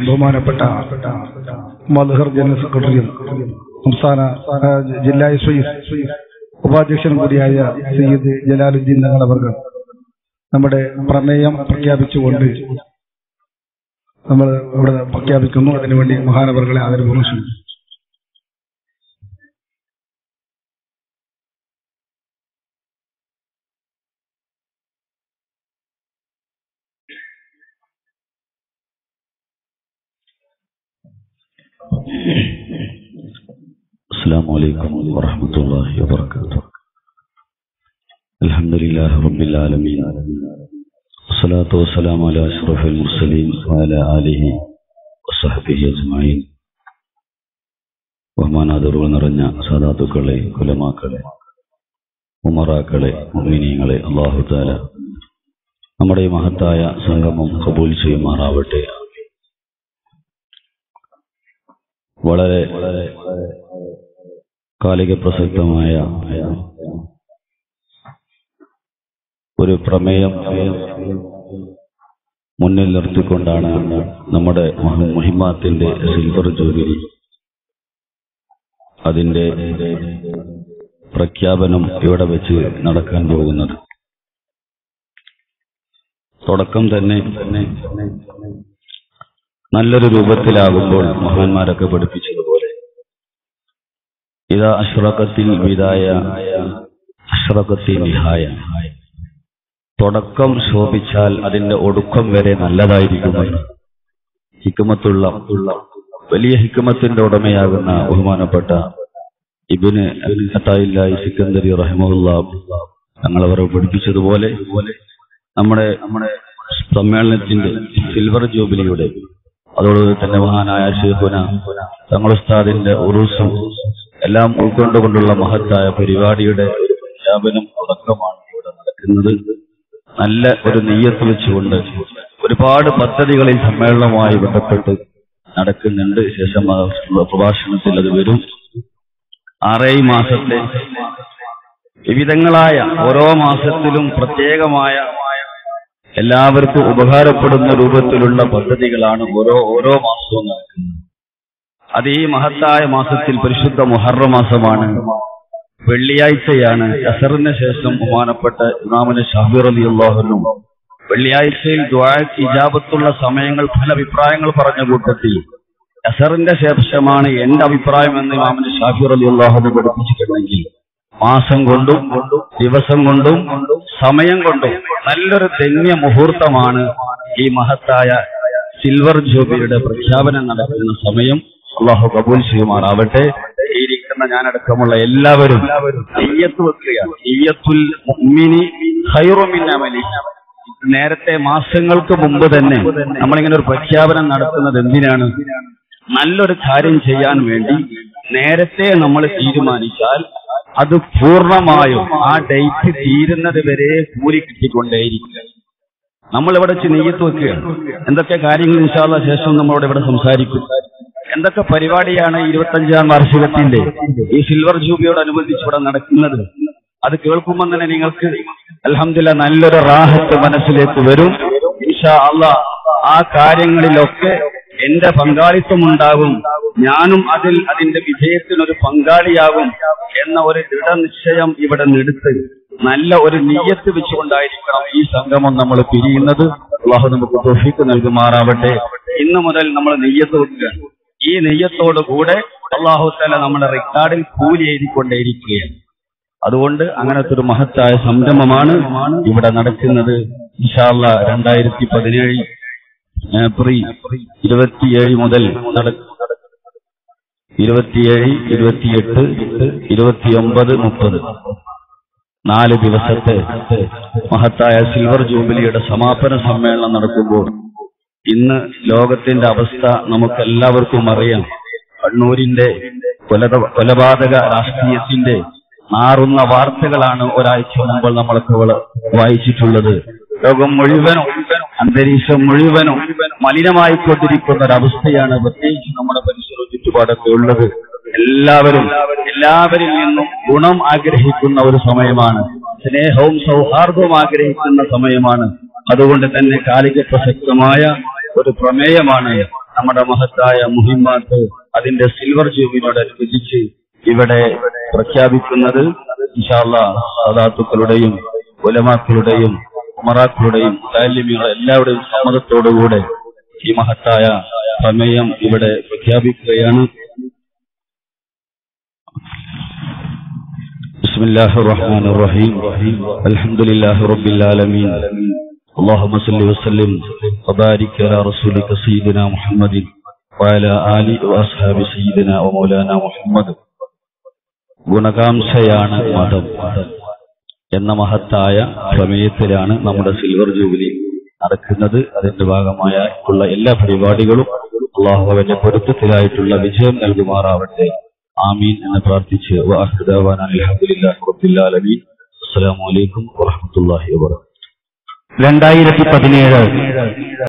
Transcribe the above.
ബഹുമാനപ്പെട്ട മധുഹർ ജനറൽ സെക്രട്ടറിയും സംസ്ഥാന ആ, ജില്ലാ എസ് ഉപാധ്യക്ഷനും കൂടിയായ സയ്യിദ് ജലാലുദ്ദീൻ തങ്ങൾ അവർ നമ്മുടെ പ്രമേയം പ്രഖ്യാപിച്ചുകൊണ്ട് നമ്മൾ ഇവിടെ പ്രഖ്യാപിക്കുന്നു അതിനുവേണ്ടി മഹാനവർകളെ ആദരപൂർവ്വം ക്ഷണിക്കുന്നു السلام عليكم ورحمة الله وبركاته الحمد لله رب العالمين والصلاة والسلام على أشرف المرسلين وعلى آله وصحبه أجمعين ബഹുമാനാദരവ് നിറഞ്ഞ സാധാത്തുക്കളെ കുലമാക്കളെ ഉമറാക്കളെ മുഅ്മിനീങ്ങളെ അള്ളാഹു താല നമ്മുടെ ഈ മഹത്തായ സംഗമം കബൂൽ ചെയ്യുമാറാവട്ടെ വളരെ കാലിക പ്രസക്തമായ ഒരു പ്രമേയം മുന്നിൽ നിർത്തിക്കൊണ്ടാണ് നമ്മുടെ മഹ- മുഹിമാത്തിന്റെ സിൽവർ ജൂബിലി അതിന്റെ പ്രഖ്യാപനം ഇവിടെ വെച്ച് നടക്കാൻ പോകുന്നത് തുടക്കം തന്നെ നല്ലൊരു രൂപത്തിലാകുമ്പോൾ മഹാന്മാരൊക്കെ പഠിപ്പിച്ചതുപോലെ ഇതാ അഷ്റഖത്തിൽ വിദായ അഷ്റഖത്തിൽ നിഹായ തുടക്കം ശോഭിച്ചാൽ അതിന്റെ ഒടുക്കം വരെ നല്ലതായിരിക്കുമെന്ന് ഹിക്കുമത്തുള്ള വലിയ ഹിക്കുമത്തിന്റെ ഉടമയാകുന്ന ബഹുമാനപ്പെട്ട ഇബിന് അത്തായില്ലായി സിക്കന്ദരി റഹിമുല്ല തങ്ങളവർ പഠിപ്പിച്ചതുപോലെ നമ്മുടെ നമ്മുടെ സമ്മേളനത്തിന്റെ സിൽവർ ജൂബിലിയുടെ അതോടൊപ്പം തന്നെ മഹാനായ ഷെയ്ഖുന തങ്ങളുസ്താദിന്റെ ഉറൂസും എല്ലാം ഉൾക്കൊണ്ടുകൊണ്ടുള്ള മഹത്തായ പരിപാടിയുടെ ഒരു പ്രഖ്യാപനം തുടക്കമാണ് ഇവിടെ നടക്കുന്നത് നല്ല ഒരു നെയ്യത്ത് വെച്ചുകൊണ്ട് ഒരുപാട് പദ്ധതികളിൽ സമ്മേളനവുമായി ബന്ധപ്പെട്ട് നടക്കുന്നുണ്ട് ശേഷം ആ പ്രഭാഷണത്തിൽ അത് വരും ആറേഴ് മാസത്തെ വിവിധങ്ങളായ ഓരോ മാസത്തിലും പ്രത്യേകമായ എല്ലാവർക്കും ഉപകാരപ്പെടുന്ന രൂപത്തിലുള്ള പദ്ധതികളാണ് ഓരോ ഓരോ മാസവും നടക്കുന്നത് അത് ഈ മഹത്തായ മാസത്തിൽ പരിശുദ്ധ മുഹറ മാസമാണ് വെള്ളിയാഴ്ചയാണ് അസറിന് ശേഷം ബഹുമാനപ്പെട്ട ഇമാമിന് ഷാബിർ അലി അള്ളാഹുനും വെള്ളിയാഴ്ചയിൽ ദ്വാക്ക് ഇജാബത്തുള്ള സമയങ്ങൾ പല അഭിപ്രായങ്ങൾ പറഞ്ഞ കൂട്ടത്തിൽ അസറിന്റെ ശേഷമാണ് എന്റെ അഭിപ്രായം എന്ന് ഇമാമിന് ഷാഫിർ അലി അള്ളാഹുന് പഠിപ്പിച്ചിട്ടുണ്ടെങ്കിൽ മാസം കൊണ്ടും ദിവസം കൊണ്ടും സമയം കൊണ്ടും നല്ലൊരു ധന്യ മുഹൂർത്തമാണ് ഈ മഹത്തായ സിൽവർ ജൂബിലിയുടെ പ്രഖ്യാപനം നടക്കുന്ന സമയം അള്ളാഹു കബൂൽ ചെയ്യുമാറാവട്ടെ ഈ ഇരിക്കുന്ന ഞാനടക്കമുള്ള എല്ലാവരും നെയ്യത്ത് വെക്കുകയാണ് നെയ്യത്തുൽ മുഅ്മിനി ഖൈറു മിൻ അമലി നേരത്തെ മാസങ്ങൾക്ക് മുമ്പ് തന്നെ നമ്മളിങ്ങനെ ഒരു പ്രഖ്യാപനം നടത്തുന്നത് എന്തിനാണ് നല്ലൊരു കാര്യം ചെയ്യാൻ വേണ്ടി നേരത്തെ നമ്മൾ തീരുമാനിച്ചാൽ അത് പൂർണ്ണമായും ആ ഡേറ്റ് തീരുന്നത് വരെ കൂലി കിട്ടിക്കൊണ്ടേയിരിക്കുക നമ്മൾ ഇവിടെ വെച്ച് നെയ്യത്ത് വെക്കുകയാണ് എന്തൊക്കെ കാര്യങ്ങൾ ഇൻഷാല്ല ശേഷം നമ്മളോട് ഇവിടെ സംസാരിക്കും എന്തൊക്കെ പരിപാടിയാണ് ഇരുപത്തഞ്ചാം വാർഷികത്തിന്റെ ഈ സിൽവർ ജൂബിയോടനുബന്ധിച്ച് ഇവിടെ നടക്കുന്നത് അത് കേൾക്കുമ്പോൾ തന്നെ നിങ്ങൾക്ക് അലഹമില്ല നല്ലൊരു റാഹത്ത് മനസ്സിലേക്ക് വരും ഇൻഷാ അല്ല ആ കാര്യങ്ങളിലൊക്കെ എന്റെ പങ്കാളിത്തം ഉണ്ടാകും ഞാനും അതിൽ അതിന്റെ വിജയത്തിനൊരു പങ്കാളിയാകും എന്ന ഒരു ദൃഢനിശ്ചയം ഇവിടെ എടുത്ത് നല്ല ഒരു നീയത്ത് വെച്ചുകൊണ്ടായിരിക്കണം ഈ സംഗമം നമ്മൾ പിരിയുന്നത് അള്ളാഹു നമുക്ക് തൊഫീക്ക് നൽകുമാറാവട്ടെ ഇന്ന് മുതൽ നമ്മൾ നെയ്യത്ത് വെക്കുക ഈ നെയ്യത്തോടു കൂടെ അള്ളാഹു തല നമ്മുടെ റെക്കോർഡിൽ കൂലി എഴുതിക്കൊണ്ടേയിരിക്കുകയാണ് അതുകൊണ്ട് അങ്ങനത്തെ ഒരു മഹത്തായ സംരംഭമാണ് ഇവിടെ നടക്കുന്നത് ഇൻഷാല്ല രണ്ടായിരത്തി പതിനേഴ് ഏപ്രിൽ ഇരുപത്തിയേഴ് മുതൽ നടക്കും ഇരുപത്തിയേഴ് ഇരുപത്തിയെട്ട് ഇരുപത്തിയൊമ്പത് മുപ്പത് നാല് ദിവസത്തെ മഹത്തായ സിൽവർ ജൂബിലിയുടെ സമാപന സമ്മേളനം നടക്കുമ്പോൾ ഇന്ന് ലോകത്തിന്റെ അവസ്ഥ നമുക്കെല്ലാവർക്കും അറിയാം കണ്ണൂരിന്റെ കൊലത കൊലപാതക രാഷ്ട്രീയത്തിന്റെ നാറുന്ന വാർത്തകളാണ് ഒരാഴ്ച മുമ്പ് നമ്മളൊക്കെ വള- വായിച്ചിട്ടുള്ളത് ലോകം മുഴുവനും അന്തരീക്ഷം മുഴുവനും മലിനമായിക്കൊണ്ടിരിക്കുന്ന ഒരവസ്ഥയാണ് പ്രത്യേകിച്ച് നമ്മുടെ പരിസര ചുറ്റുപാടൊക്കെ ഉള്ളത് എല്ലാവരും എല്ലാവരിൽ നിന്നും ഗുണം ആഗ്രഹിക്കുന്ന ഒരു സമയമാണ് സ്നേഹവും സൗഹാർദ്ദവും ആഗ്രഹിക്കുന്ന സമയമാണ് അതുകൊണ്ട് തന്നെ കാലിക പ്രസക്തമായ ഒരു പ്രമേയമാണ് നമ്മുടെ മഹത്തായ മുഹിമാത്ത് അതിന്റെ സിൽവർ ജൂബിനോടനുബന്ധിച്ച് ഇവിടെ പ്രഖ്യാപിക്കുന്നത് ഇൻഷാല്ല സദാത്തുക്കളുടെയും ഉലമാക്കളുടെയും ഉമറാക്കളുടെയും താലിമികളുടെ എല്ലാവരുടെയും സമ്മതത്തോടുകൂടെ ഈ മഹത്തായ പ്രമേയം ഇവിടെ പ്രഖ്യാപിക്കുകയാണ് بسم الله الرحمن الرحيم الحمد لله رب العالمين اللهم صل وسلم وبارك على رسولك سيدنا محمد وعلى آله وأصحاب سيدنا ومولانا محمد ഗുണകാംക്ഷയാണ് മതം എന്ന മഹത്തായ പ്രമേയത്തിലാണ് നമ്മുടെ സിൽവർ ജൂബിലി നടക്കുന്നത് അതിന്റെ ഭാഗമായ ഉള്ള എല്ലാ പരിപാടികളും അള്ളാഹു അവന്റെ പൊരുത്തത്തിലായിട്ടുള്ള വിജയം നൽകുമാറാവട്ടെ ആമീൻ എന്ന് പ്രാർത്ഥിച്ച് അസ്സലാമു അലൈക്കും വറഹ്മത്തുള്ളാഹി വബറകാതുഹു രണ്ടായിരത്തി പതിനേഴ്